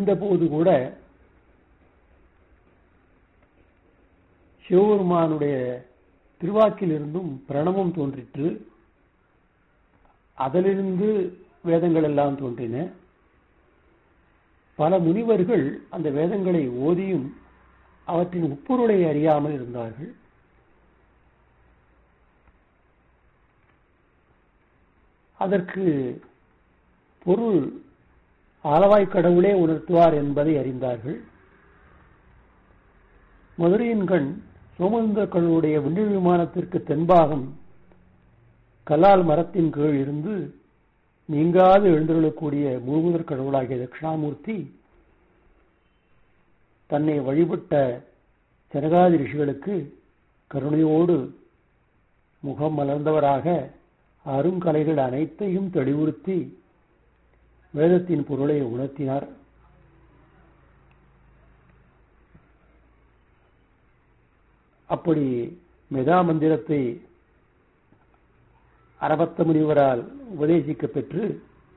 இந்த போது கூட சிவபெருமானுடைய திருவாக்கிலிருந்தும் பிரணவம் தோன்றிற்று அதிலிருந்து வேதங்கள் எல்லாம் தோன்றின பல முனிவர்கள் அந்த வேதங்களை ஓதியும் அவற்றின் உட்பொருளை அறியாமல் இருந்தார்கள் அதற்கு பொருள் ஆலவாய் கடவுளே உணர்த்துவார் என்பதை அறிந்தார்கள் மதுரையின் கண் சோமசுந்தர கடவுளுடைய விண்ணில் விமானத்திற்கு தென்பாகம் கல்லால் மரத்தின் கீழ் இருந்து நீங்காது எழுந்தருளக்கூடிய முழுமுதற் கடவுளாகிய தட்சிணாமூர்த்தி தன்னை வழிபட்ட ஜனகாதி ரிஷிகளுக்கு கருணையோடு முகம் மலர்ந்தவராக அருங்கலைகள் அனைத்தையும் தெளிவுறுத்தி வேதத்தின் பொருளை உணர்த்தினார் அப்படி மெதா மந்திரத்தை அரபத்த முனிவரால் உபதேசிக்க பெற்று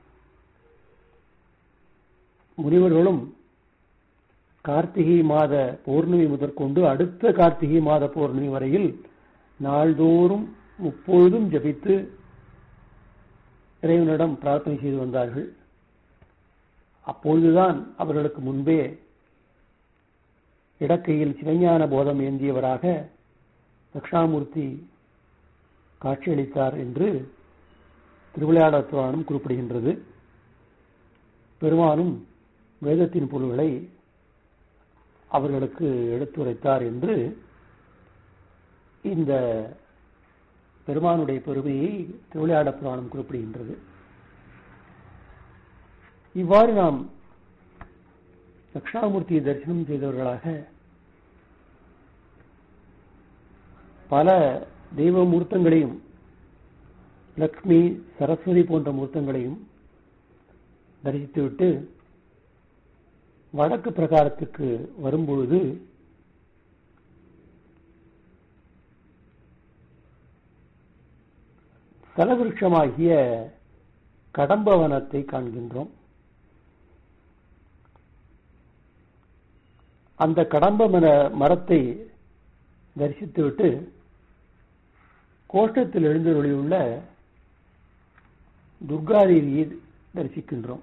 முனிவர்களும் கார்த்திகை மாத பௌர்ணமி முதற்கொண்டு அடுத்த கார்த்திகை மாத பௌர்ணமி வரையில் நாள்தோறும் முப்பொழுதும் ஜபித்து இறைவனிடம் பிரார்த்தனை செய்து வந்தார்கள் அப்பொழுதுதான் அவர்களுக்கு முன்பே இடக்கையில் சிவஞான போதம் ஏந்தியவராக தக்ஷாமூர்த்தி காட்சியளித்தார் என்று திருவிளையாடற் புராணம் குறிப்பிடுகின்றது பெருமானும் வேதத்தின் பொருள்களை அவர்களுக்கு எடுத்துரைத்தார் என்று இந்த பெருமானுடைய பெருமையை திருவிளையாட புராணம் குறிப்பிடுகின்றது இவ்வாறு நாம் தட்சிணாமூர்த்தியை தரிசனம் செய்தவர்களாக பல தெய்வ மூர்த்தங்களையும் லக்ஷ்மி சரஸ்வதி போன்ற மூர்த்தங்களையும் தரிசித்துவிட்டு வடக்கு பிரகாரத்துக்கு வரும்பொழுது தலவிருஷமாகிய கடம்பவனத்தை காண்கின்றோம் அந்த கடம்ப மர மரத்தை தரிசித்துவிட்டு கோஷ்டத்தில் எழுந்தருளியுள்ள துர்காதேவியை தரிசிக்கின்றோம்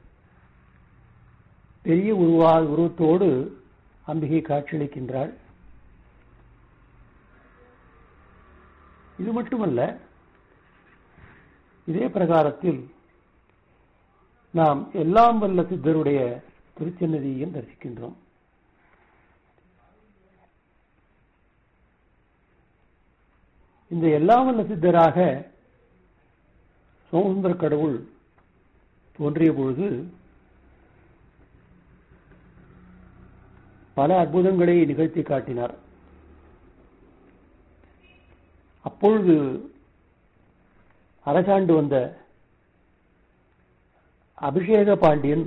பெரிய உருவா உருவத்தோடு அம்பிகை காட்சியளிக்கின்றாள் இது மட்டுமல்ல இதே பிரகாரத்தில் நாம் எல்லாம் வல்ல சித்தருடைய திருச்சன்னதியையும் தரிசிக்கின்றோம் இந்த எல்லாம் வல்ல சித்தராக சோமசுந்தர கடவுள் தோன்றிய பொழுது பல அற்புதங்களை நிகழ்த்தி காட்டினார் அப்பொழுது அரசாண்டு வந்த அபிஷேக பாண்டியன்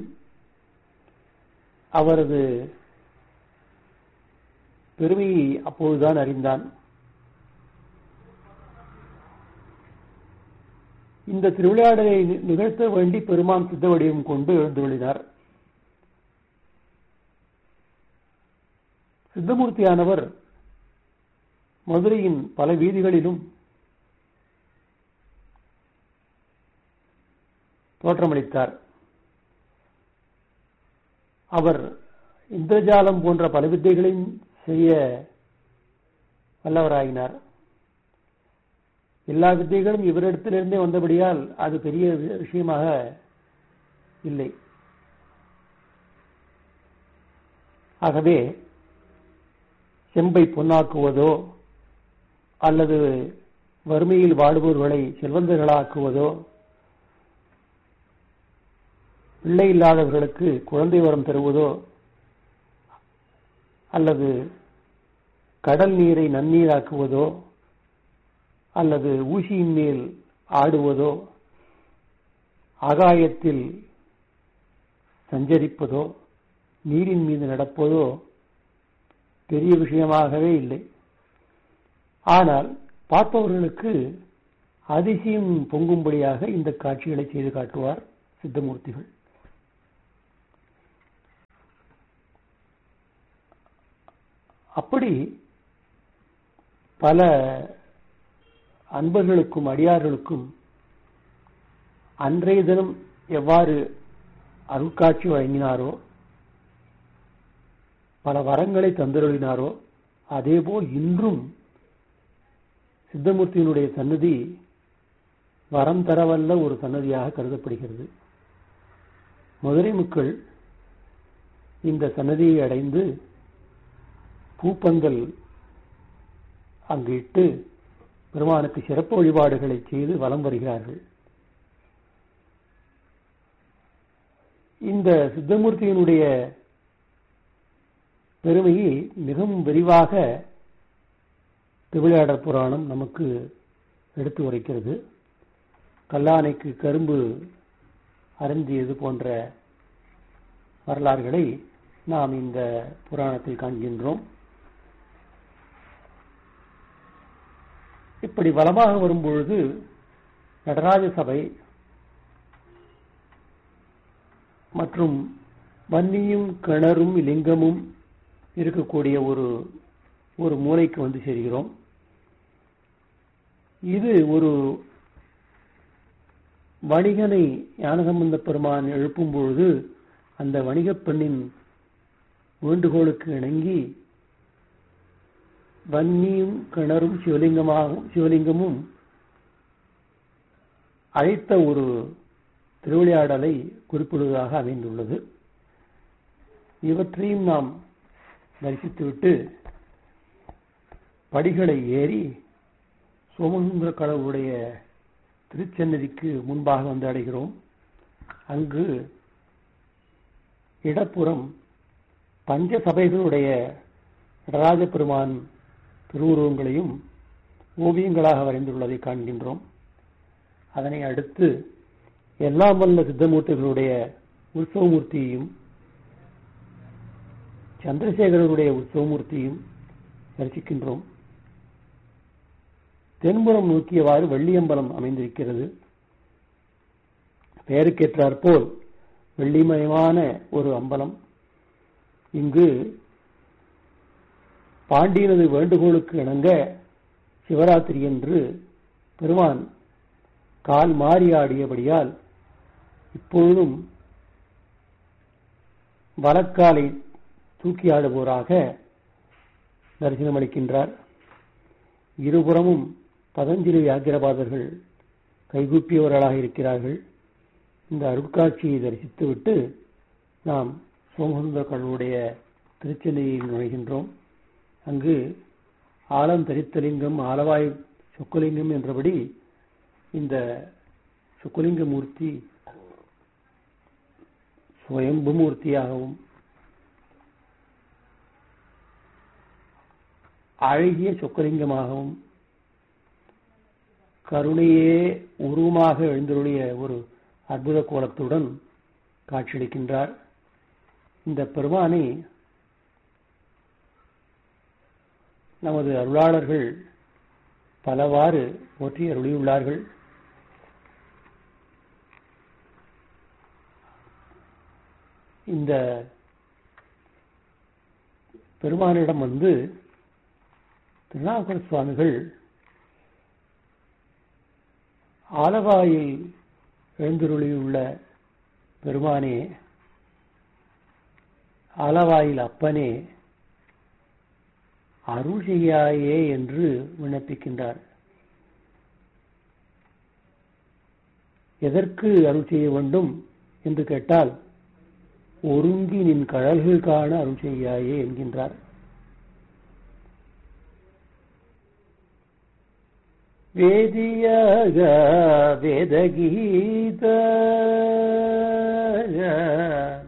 அவரது பெருமையை அப்பொழுதுதான் அறிந்தான் இந்த திருவிளையாடலை நிகழ்த்த வேண்டி பெருமான் சித்த வடிவம் கொண்டு எழுந்துள்ளினார் சித்தமூர்த்தியானவர் மதுரையின் பல வீதிகளிலும் தோற்றமளித்தார் அவர் இந்திரஜாலம் போன்ற பல வித்தைகளையும் செய்ய வல்லவராகினார் எல்லா வித்தைகளும் இவரிடத்திலிருந்தே வந்தபடியால் அது பெரிய விஷயமாக இல்லை ஆகவே செம்பை பொன்னாக்குவதோ அல்லது வறுமையில் வாடுபவர்களை செல்வந்தர்களாக்குவதோ பிள்ளை இல்லாதவர்களுக்கு குழந்தை வரம் தருவதோ அல்லது கடல் நீரை நன்னீராக்குவதோ அல்லது ஊசியின் மேல் ஆடுவதோ ஆகாயத்தில் சஞ்சரிப்பதோ நீரின் மீது நடப்பதோ பெரிய விஷயமாகவே இல்லை ஆனால் பார்ப்பவர்களுக்கு அதிசயம் பொங்கும்படியாக இந்த காட்சிகளை செய்து காட்டுவார் சித்தமூர்த்திகள் அப்படி பல அன்பர்களுக்கும் அடியார்களுக்கும் அன்றைய தினம் எவ்வாறு அருட்காட்சி வழங்கினாரோ பல வரங்களை தந்தருளினாரோ அதேபோல் இன்றும் சித்தமூர்த்தியினுடைய சன்னதி வரம் தரவல்ல ஒரு சன்னதியாக கருதப்படுகிறது மதுரை மக்கள் இந்த சன்னதியை அடைந்து பூப்பந்தல் அங்கு இட்டு பெருமானுக்கு சிறப்பு வழிபாடுகளை செய்து வலம் வருகிறார்கள் இந்த சித்தமூர்த்தியினுடைய பெருமையை மிகவும் விரிவாக திருவிளையாடற் புராணம் நமக்கு எடுத்து உரைக்கிறது கல்லானைக்கு கரும்பு அருந்தியது போன்ற வரலாறுகளை நாம் இந்த புராணத்தில் காண்கின்றோம் இப்படி வளமாக வரும்பொழுது நடராஜ சபை மற்றும் வன்னியும் கிணறும் லிங்கமும் இருக்கக்கூடிய ஒரு ஒரு மூலைக்கு வந்து சேர்கிறோம் இது ஒரு வணிகனை ஞானசம்பந்த பெருமான் எழுப்பும் பொழுது அந்த வணிகப் பெண்ணின் வேண்டுகோளுக்கு இணங்கி வன்னியும் கிணறும் சிவலிங்கமாகவும் சிவலிங்கமும் அழைத்த ஒரு திருவிளையாடலை குறிப்பிடுவதாக அமைந்துள்ளது இவற்றையும் நாம் தரிசித்துவிட்டு படிகளை ஏறி சோமசுந்தர கடவுளுடைய திருச்சன்னதிக்கு முன்பாக வந்து அடைகிறோம் அங்கு இடப்புறம் பஞ்ச சபைகளுடைய நடராஜ பெருமான் திருவுருவங்களையும் ஓவியங்களாக வரைந்துள்ளதை காண்கின்றோம் அதனை அடுத்து எல்லாம் வல்ல சித்தமூர்த்திகளுடைய உற்சவமூர்த்தியையும் சந்திரசேகரருடைய உற்சவமூர்த்தியும் தரிசிக்கின்றோம் தென்புறம் நோக்கியவாறு வெள்ளியம்பலம் அமைந்திருக்கிறது பெயருக்கேற்றாற்போல் வெள்ளிமயமான ஒரு அம்பலம் இங்கு பாண்டியனது வேண்டுகோளுக்கு இணங்க சிவராத்திரி என்று பெருமான் கால் மாறி ஆடியபடியால் இப்பொழுதும் வலக்காலை தூக்கி ஆடுவோராக தரிசனமளிக்கின்றார் இருபுறமும் பதஞ்சலி வியாக்கிரபாதர்கள் கைகூப்பியவர்களாக இருக்கிறார்கள் இந்த அருட்காட்சியை தரிசித்துவிட்டு நாம் சோமசுந்தர கடவுளுடைய திருச்சென்னையில் நுழைகின்றோம் அங்கு ஆலம் தரித்தலிங்கம் ஆலவாய் சொக்கலிங்கம் என்றபடி இந்த சுக்குலிங்க மூர்த்தி சுயம்பு மூர்த்தியாகவும் அழகிய சொக்கலிங்கமாகவும் கருணையே உருவமாக எழுந்தருளிய ஒரு அற்புத கோலத்துடன் காட்சியளிக்கின்றார் இந்த பெருமானை நமது அருளாளர்கள் பலவாறு போற்றி அருளியுள்ளார்கள் இந்த பெருமானிடம் வந்து திருநாவுக்கர சுவாமிகள் ஆலவாயில் எழுந்தருளியுள்ள பெருமானே ஆலவாயில் அப்பனே அருள் செய்யாயே என்று விண்ணப்பிக்கின்றார் எதற்கு அருள் செய்ய வேண்டும் என்று கேட்டால் ஒருங்கி நின் கழல்கள் காண அருள் செய்யாயே என்கின்றார் வேதியாக வேதகீத